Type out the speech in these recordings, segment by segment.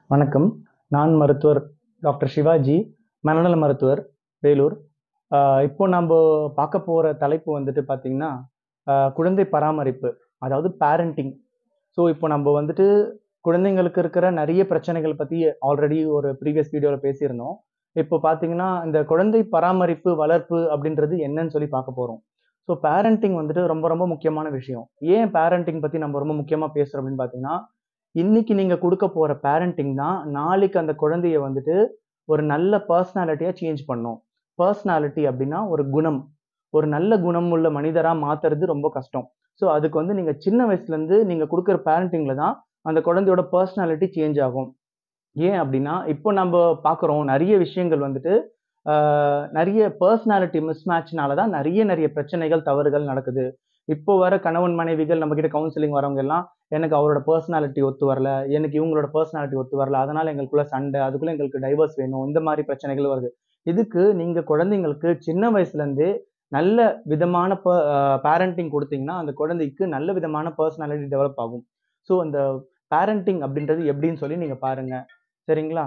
வணக்கம் நான் மருத்துவர் டாக்டர் சிவாஜி மனநல மருத்துவர் வேலூர் ஆஹ் இப்போ நம்ம பார்க்க போகிற தலைப்பு வந்துட்டு பார்த்தீங்கன்னா ஆஹ் குழந்தை பராமரிப்பு அதாவது பேரண்டிங் ஸோ இப்போ நம்ம வந்துட்டு குழந்தைங்களுக்கு இருக்கிற நிறைய பிரச்சனைகள் பற்றி ஆல்ரெடி ஒரு ப்ரீவியஸ் வீடியோவில் பேசியிருந்தோம் இப்போ பார்த்தீங்கன்னா இந்த குழந்தை பராமரிப்பு வளர்ப்பு அப்படின்றது என்னன்னு சொல்லி பார்க்க போகிறோம் ஸோ பேரண்டிங் வந்துட்டு ரொம்ப ரொம்ப முக்கியமான விஷயம் ஏன் பேரண்டிங் பற்றி நம்ம ரொம்ப முக்கியமாக பேசுகிறோம் அப்படின்னு பார்த்தீங்கன்னா இன்னைக்கு நீங்க கொடுக்க போற பேரண்டிங் தான் நாளைக்கு அந்த குழந்தைய வந்துட்டு ஒரு நல்ல பர்சனாலிட்டியா சேஞ்ச் பண்ணும் பர்சனாலிட்டி அப்படின்னா ஒரு குணம் ஒரு நல்ல குணம் உள்ள மனிதரா மாத்துறது ரொம்ப கஷ்டம் ஸோ அதுக்கு வந்து நீங்க சின்ன வயசுல இருந்து நீங்க கொடுக்குற பேரண்டிங்ல தான் அந்த குழந்தையோட பர்சனாலிட்டி சேஞ்ச் ஆகும் ஏன் அப்படின்னா இப்போ நம்ம பார்க்குறோம் நிறைய விஷயங்கள் வந்துட்டு ஆஹ், நிறைய பர்சனாலிட்டி மிஸ்மேட்ச்னால தான் நிறைய நிறைய பிரச்சனைகள் தவறுகள் நடக்குது இப்போ வர கணவன் மனைவிகள் நம்ம கிட்ட கவுன்சிலிங் வரவங்க எல்லாம் எனக்கு அவரோட பர்சனாலிட்டி ஒத்து வரல எனக்கு இவங்களோட பர்சனாலிட்டி ஒத்து வரல அதனால எங்களுக்குள்ள சண்டை அதுக்குள்ள எங்களுக்கு டைவர்ஸ் வேணும் இந்த மாதிரி பிரச்சனைகள் வருது இதுக்கு நீங்க குழந்தைங்களுக்கு சின்ன வயசுல இருந்தே நல்ல விதமான பேரண்டிங் கொடுத்தீங்கன்னா அந்த குழந்தைக்கு நல்ல விதமான பர்சனாலிட்டி டெவலப் ஆகும் ஸோ அந்த பேரண்டிங் அப்படின்றது எப்படின்னு சொல்லி நீங்க பாருங்க சரிங்களா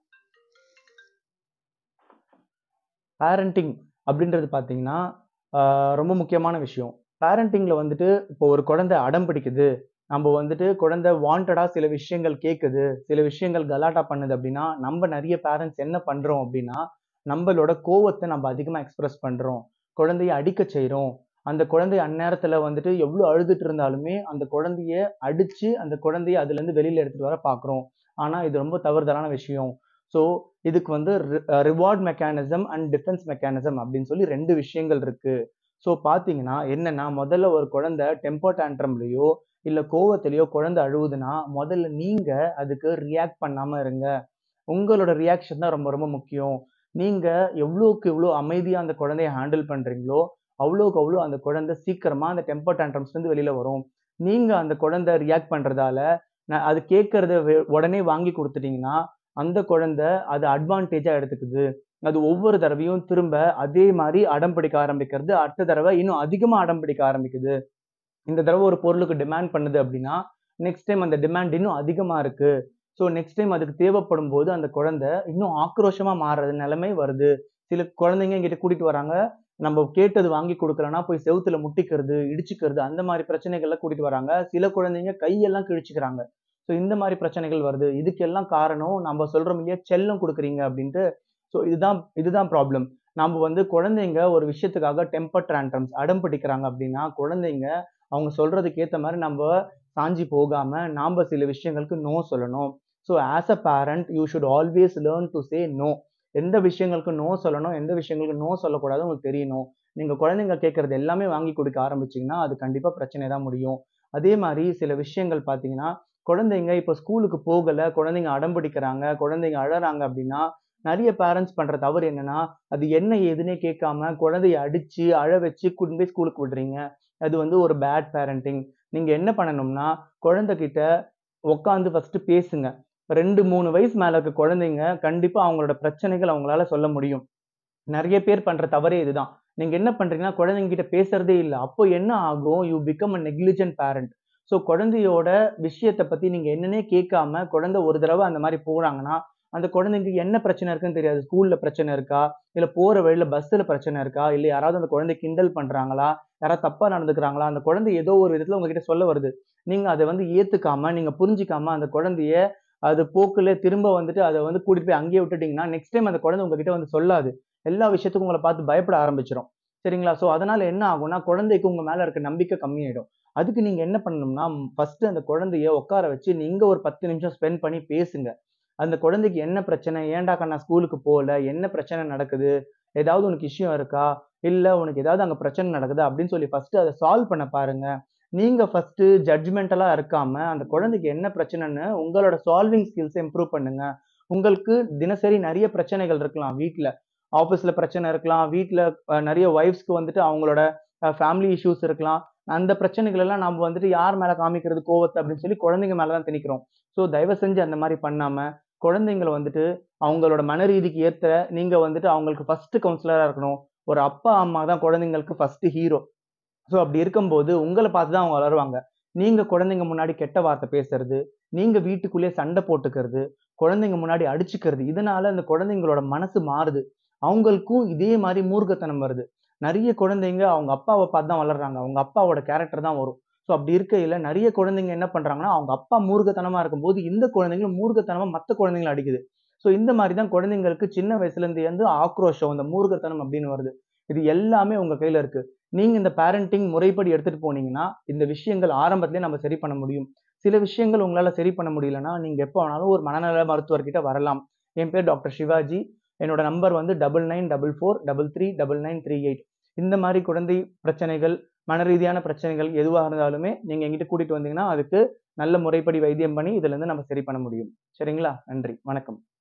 பேரண்டிங் அப்படின்றது பார்த்தீங்கன்னா ஆஹ் ரொம்ப முக்கியமான விஷயம் பேரண்டிங்ல வந்துட்டு இப்போ ஒரு குழந்தை அடம் பிடிக்குது நம்ம வந்துட்டு குழந்தை வாண்டடா சில விஷயங்கள் கேட்குது சில விஷயங்கள் கலாட்டா பண்ணுது அப்படின்னா நம்ம நிறைய பேரண்ட்ஸ் என்ன பண்றோம் அப்படின்னா நம்மளோட கோவத்தை நம்ம அதிகமா எக்ஸ்பிரஸ் பண்றோம் குழந்தைய அடிக்க செய்றோம் அந்த குழந்தை அந்நேரத்துல வந்துட்டு எவ்வளவு அழுதுட்டு இருந்தாலுமே அந்த குழந்தைய அடிச்சு அந்த குழந்தைய அதுல இருந்து வெளியில எடுத்துட்டு வர பாக்குறோம் ஆனா இது ரொம்ப தவறுதலான விஷயம் ஸோ இதுக்கு வந்து reward mechanism and defence mechanism அப்படின்னு சொல்லி ரெண்டு விஷயங்கள் இருக்கு ஸோ பார்த்தீங்கன்னா என்னன்னா முதல்ல ஒரு குழந்தை டெம்பர் டேண்ட்ரம்லையோ இல்லை கோவத்திலையோ குழந்தை அழுவுதுன்னா முதல்ல நீங்க அதுக்கு ரியாக்ட் பண்ணாம இருங்க உங்களோட ரியாக்ஷன் தான் ரொம்ப ரொம்ப முக்கியம் நீங்க எவ்வளோக்கு எவ்வளோ அமைதியா அந்த குழந்தைய ஹேண்டில் பண்றீங்களோ அவ்வளோக்கு அவ்வளோ அந்த குழந்தை சீக்கிரமா அந்த டெம்பர் டேண்ட்ரம்ஸ்ல இருந்து வெளியில வரும் நீங்க அந்த குழந்தை ரியாக்ட் பண்றதால நான் அது கேட்கறத வே- உடனே வாங்கி கொடுத்துட்டீங்கன்னா அந்த குழந்தை அது அட்வான்டேஜா எடுத்துக்குது அது ஒவ்வொரு தடவையும் திரும்ப அதே மாதிரி அடம் பிடிக்க ஆரம்பிக்கிறது அடுத்த தடவை இன்னும் அதிகமா அடம் பிடிக்க ஆரம்பிக்குது இந்த தடவை ஒரு பொருளுக்கு டிமாண்ட் பண்ணுது அப்படின்னா நெக்ஸ்ட் டைம் அந்த டிமாண்ட் இன்னும் அதிகமா இருக்கு ஸோ நெக்ஸ்ட் டைம் அதுக்கு தேவைப்படும் போது அந்த குழந்தை இன்னும் ஆக்ரோஷமா மாறுறது நிலைமை வருது சில குழந்தைங்க எங்கிட்ட கூட்டிட்டு வராங்க நம்ம கேட்டது வாங்கி கொடுக்கலன்னா போய் செவுத்துல முட்டிக்கிறது இடிச்சுக்கிறது அந்த மாதிரி பிரச்சனைகள்லாம் கூட்டிட்டு வராங்க சில குழந்தைங்க கையெல்லாம் கிழிச்சுக்கிறாங்க ஸோ இந்த மாதிரி பிரச்சனைகள் வருது இதுக்கெல்லாம் காரணம் நம்ம சொல்றோம் இல்லையா செல்லம் கொடுக்குறீங்க அப்படின்ட்டு ஸோ இதுதான் இதுதான் ப்ராப்ளம் நம்ம வந்து குழந்தைங்க ஒரு விஷயத்துக்காக டெம்பர் ட்ரான்ட்ரம்ஸ் அடம் பிடிக்கிறாங்க அப்படின்னா குழந்தைங்க அவங்க சொல்றதுக்கு ஏத்த மாதிரி நம்ம சாஞ்சி போகாம நாம சில விஷயங்களுக்கு நோ சொல்லணும் so as a parent you should always learn to say no எந்த விஷயங்களுக்கு நோ சொல்லணும் எந்த விஷயங்களுக்கு நோ சொல்லக்கூடாது உங்களுக்கு தெரியணும் நீங்க குழந்தைங்க கேட்கறது எல்லாமே வாங்கி கொடுக்க ஆரம்பிச்சீங்கன்னா அது கண்டிப்பா பிரச்சனை தான் முடியும் அதே மாதிரி சில விஷயங்கள் பார்த்தீங்கன்னா குழந்தைங்க இப்போ ஸ்கூலுக்கு போகல குழந்தைங்க அடம் பிடிக்கிறாங்க குழந்தைங்க அழறாங்க அப்படின்னா நிறைய பேரண்ட்ஸ் பண்ற தவறு என்னன்னா அது என்ன ஏதுன்னே கேட்காம குழந்தைய அடிச்சு அழ வச்சு கொண்டு போய் ஸ்கூலுக்கு விடுறீங்க அது வந்து ஒரு பேட் பேரண்டிங் நீங்க என்ன பண்ணணும்னா குழந்தைகிட்ட உட்காந்து ஃபர்ஸ்ட் பேசுங்க ரெண்டு மூணு வயசு மேல இருக்க குழந்தைங்க கண்டிப்பா அவங்களோட பிரச்சனைகள் அவங்களால சொல்ல முடியும் நிறைய பேர் பண்ற தவறே இதுதான் நீங்க என்ன பண்றீங்கன்னா குழந்தைங்க கிட்ட பேசுறதே இல்லை அப்போ என்ன ஆகும் you become a negligent parent so குழந்தையோட விஷயத்தை பத்தி நீங்க என்னன்னே கேட்காம குழந்தை ஒரு தடவை அந்த மாதிரி போறாங்கன்னா அந்த குழந்தைக்கு என்ன பிரச்சனை இருக்குன்னு தெரியாது ஸ்கூல்ல பிரச்சனை இருக்கா இல்ல போற வழியில பஸ்ல பிரச்சனை இருக்கா இல்ல யாராவது அந்த குழந்தை கிண்டல் பண்றாங்களா யாராவது தப்பா நடந்துக்கிறாங்களா அந்த குழந்தை ஏதோ ஒரு விதத்துல உங்ககிட்ட சொல்ல வருது நீங்க அதை வந்து ஏத்துக்காம நீங்க புரிஞ்சுக்காம அந்த குழந்தைய அது போக்குல திரும்ப வந்துட்டு அதை வந்து கூட்டிட்டு போய் அங்கேயே விட்டுட்டீங்கன்னா நெக்ஸ்ட் டைம் அந்த குழந்தை உங்ககிட்ட வந்து சொல்லாது எல்லா விஷயத்துக்கும் உங்களை பார்த்து பயப்பட ஆரம்பிச்சிடும் சரிங்களா ஸோ அதனால என்ன ஆகும்னா குழந்தைக்கு உங்க மேல இருக்க நம்பிக்கை கம்மியாயிடும் அதுக்கு நீங்க என்ன பண்ணணும்னா ஃபர்ஸ்ட் அந்த குழந்தைய உட்கார வச்சு நீங்க ஒரு பத்து நிமிஷம் ஸ்பெண்ட் பண்ணி பேசுங்க அந்த குழந்தைக்கு என்ன பிரச்சனை ஏன்டா கண்ணா ஸ்கூலுக்கு போகல என்ன பிரச்சனை நடக்குது ஏதாவது உனக்கு விஷயம் இருக்கா இல்ல உனக்கு ஏதாவது அங்க பிரச்சனை நடக்குது அப்படின்னு சொல்லி ஃபர்ஸ்ட் அதை சால்வ் பண்ண பாருங்க நீங்க ஃபர்ஸ்ட் ஜட்ஜ்மெண்டலா இருக்காம அந்த குழந்தைக்கு என்ன பிரச்சனைன்னு உங்களோட சால்விங் ஸ்கில்ஸை இம்ப்ரூவ் பண்ணுங்க உங்களுக்கு தினசரி நிறைய பிரச்சனைகள் இருக்கலாம் வீட்ல ஆஃபீஸ்ல பிரச்சனை இருக்கலாம் வீட்ல அஹ், நிறைய ஒய்ஃப்ஸ்க்கு வந்துட்டு அவங்களோட ஃபேமிலி இஷ்யூஸ் இருக்கலாம் அந்த பிரச்சனைகள் எல்லாம் நம்ம வந்துட்டு யார் மேல காமிக்கிறது கோவத்தை அப்படின்னு சொல்லி குழந்தைங்க மேல தான் திணிக்கிறோம் ஸோ தயவு செஞ்சு அந்த மாதிரி பண்ணாம குழந்தைங்களை வந்துட்டு அவங்களோட மன ரீதிக்கு ஏத்த நீங்க வந்துட்டு அவங்களுக்கு ஃபர்ஸ்ட் கவுன்சிலரா இருக்கணும் ஒரு அப்பா அம்மா தான் குழந்தைங்களுக்கு ஃபர்ஸ்ட் ஹீரோ ஸோ அப்படி இருக்கும்போது உங்களை பார்த்து தான் அவங்க வளருவாங்க நீங்க குழந்தைங்க முன்னாடி கெட்ட வார்த்தை பேசுறது நீங்க வீட்டுக்குள்ளேயே சண்டை போட்டுக்கிறது குழந்தைங்க முன்னாடி அடிச்சுக்கிறது இதனால அந்த குழந்தைங்களோட மனசு மாறுது அவங்களுக்கும் இதே மாதிரி மூர்க்கத்தனம் வருது நிறைய குழந்தைங்க அவங்க அப்பாவை பார்த்து தான் வளர்றாங்க அவங்க அப்பாவோட கேரக்டர் தான் வரும் ஸோ அப்படி இருக்கையில நிறைய குழந்தைங்க என்ன பண்றாங்கன்னா அவங்க அப்பா மூர்க்கத்தனமா இருக்கும்போது இந்த குழந்தைங்களும் மூர்க்கத்தனமா மற்ற குழந்தைங்களை அடிக்குது ஸோ இந்த மாதிரி தான் குழந்தைங்களுக்கு சின்ன வயசுல இருந்து வந்து ஆக்ரோஷம் இந்த மூர்க்கத்தனம் அப்படின்னு வருது இது எல்லாமே உங்க கையில இருக்கு நீங்க இந்த பேரண்டிங் முறைப்படி எடுத்துட்டு போனீங்கன்னா இந்த விஷயங்கள் ஆரம்பத்திலே நம்ம சரி பண்ண முடியும் சில விஷயங்கள் உங்களால சரி பண்ண முடியலன்னா நீங்க எப்போ வேணாலும் ஒரு மனநல மருத்துவர்கிட்ட வரலாம் என் பேர் டாக்டர் சிவாஜி என்னோட நம்பர் வந்து double nine double four double three double nine three eight இந்த மாதிரி குழந்தை பிரச்சனைகள் மன ரீதியான பிரச்சனைகள் எதுவாக இருந்தாலுமே நீங்க எங்கிட்ட கூட்டிட்டு வந்தீங்கன்னா அதுக்கு நல்ல முறைப்படி வைத்தியம் பண்ணி இதுல இருந்து நம்ம சரி பண்ண முடியும் சரிங்களா நன்றி வணக்கம்